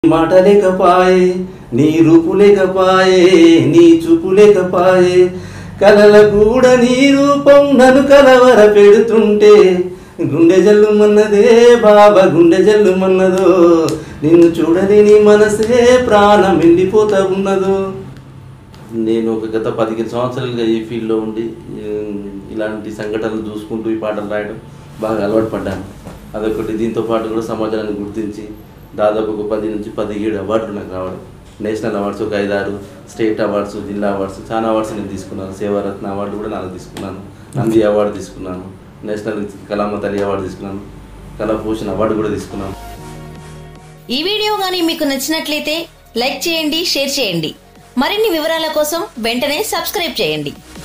మాట లేకపాయే నీ రూపు లేకపాయే నీ చూపు లేకపాయే కలల కూడా నీ రూపం నన్ను కలవర పెడుతుంటే గుండె జల్లుమన్నదే బాబా గుండె జల్లుమన్నదో నిన్ను చూడలేని మనసే ప్రాణం వెళ్ళిపోతా ఉన్నదో నేను ఒక గత పదిహేను సంవత్సరాలుగా ఈ ఫీల్డ్లో ఉండి ఉమ్, ఇలాంటి సంఘటనలు చూసుకుంటూ ఈ పాటలు రాయడం బాగా అలవాటు పడ్డాను అదొకటి దీంతో పాటు కూడా సమాజాన్ని గుర్తించి దాదాపు ఒక పది నుంచి పదిహేడు అవార్డులు నాకు రావడం నేషనల్ అవార్డ్స్ ఒక ఐదారు స్టేట్ అవార్డ్స్ జిల్లా అవార్డ్స్ చాలా అవార్డ్స్ నేను తీసుకున్నాను సేవారత్న అవార్డు కూడా నాలుగు తీసుకున్నాను నంది అవార్డు తీసుకున్నాను నేషనల్ కళామ తల్లి అవార్డు తీసుకున్నాను కళాభూషణ్ అవార్డు కూడా తీసుకున్నాను ఈ వీడియో గానీ మీకు నచ్చినట్లయితే లైక్ చేయండి షేర్ చేయండి మరిన్ని వివరాల కోసం వెంటనే సబ్స్క్రైబ్ చేయండి